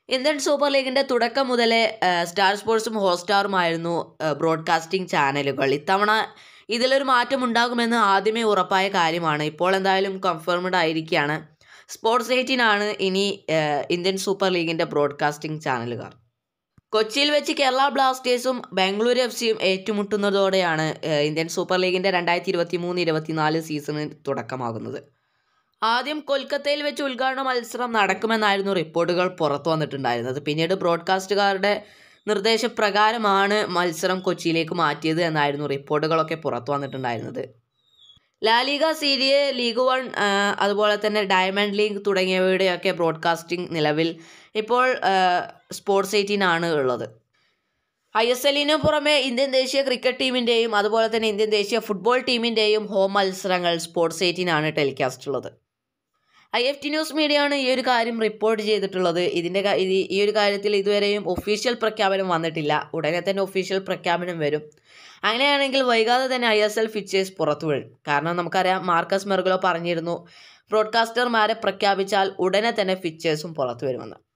Indian super ലീഗിൻ്റെ തുടക്കം മുതലേ ആ, സ്റ്റാർ സ്പോർട്സും ഹോട്ട്സ്റ്റാറുമായിരുന്നു ആ, ബ്രോഡ്കാസ്റ്റിംഗ് ചാനലുകൾ ഇത്തവണ ഇതിലൊരു മാറ്റം ഉണ്ടാകുമെന്ന് ആദ്യമേ ഉറപ്പായ കാര്യമാണ് ഇപ്പോൾ എന്തായാലും കൺഫേംഡ് ആയിരിക്കുകയാണ് സ്പോർട്സ് എയ്റ്റീനാണ് ഇനി ആ, ഇന്ത്യൻ സൂപ്പർ ലീഗിൻ്റെ ബ്രോഡ്കാസ്റ്റിംഗ് ചാനലുകാർ കൊച്ചിയിൽ വെച്ച് കേരള ബ്ലാസ്റ്റേഴ്സും ബാംഗ്ലൂർ എഫ് സിയും ഏറ്റുമുട്ടുന്നതോടെയാണ് ആ, ഇന്ത്യൻ സൂപ്പർ ലീഗിൻ്റെ രണ്ടായിരത്തി ഇരുപത്തി മൂന്ന് ഇരുപത്തിനാല് സീസണിന് തുടക്കമാകുന്നത് ആദ്യം കൊൽക്കത്തയിൽ വെച്ച് ഉദ്ഘാടന മത്സരം നടക്കുമെന്നായിരുന്നു റിപ്പോർട്ടുകൾ പുറത്തു വന്നിട്ടുണ്ടായിരുന്നത് പിന്നീട് ബ്രോഡ്കാസ്റ്റുകാരുടെ നിർദ്ദേശപ്രകാരമാണ് മത്സരം കൊച്ചിയിലേക്ക് മാറ്റിയത് എന്നായിരുന്നു റിപ്പോർട്ടുകളൊക്കെ പുറത്തു വന്നിട്ടുണ്ടായിരുന്നത് ലാലിഗ സീരിയ ലീഗ് വൺ ആ, അതുപോലെ തന്നെ ഡയമണ്ട് ലീഗ് തുടങ്ങിയവയുടെയൊക്കെ ബ്രോഡ്കാസ്റ്റിംഗ് നിലവിൽ ഇപ്പോൾ ആ, സ്പോർട്സ് എയ്റ്റീനാണ് ഉള്ളത് ഐ എസ് എല്ലിന് പുറമെ ഇന്ത്യൻ ദേശീയ ക്രിക്കറ്റ് ടീമിൻ്റെയും അതുപോലെ തന്നെ ഇന്ത്യൻ ദേശീയ ഫുട്ബോൾ ടീമിൻ്റെയും ഹോം മത്സരങ്ങൾ സ്പോർട്സ് എയ്റ്റീനാണ് ടെലികാസ്റ്റ് ഉള്ളത് ഐ എഫ് ടി ന്യൂസ് മീഡിയയാണ് ഈ ഒരു കാര്യം റിപ്പോർട്ട് ചെയ്തിട്ടുള്ളത് ഇതിൻ്റെ കാ- ഇത് ഈ ഒരു കാര്യത്തിൽ ഇതുവരെയും ഒഫീഷ്യൽ പ്രഖ്യാപനം വന്നിട്ടില്ല ഉടനെ തന്നെ ഒഫീഷ്യൽ പ്രഖ്യാപനം വരും അങ്ങനെയാണെങ്കിൽ വൈകാതെ തന്നെ ഐ എസ് എൽ ഫിച്ചേഴ്സ് പുറത്തു വരും കാരണം നമുക്കറിയാം മാർക്കസ് മെർഗുലോ പറഞ്ഞിരുന്നു ബ്രോഡ്കാസ്റ്റർമാരെ പ്രഖ്യാപിച്ചാൽ ഉടനെ തന്നെ ഫിച്ചേഴ്സും പുറത്തു വരുമെന്ന്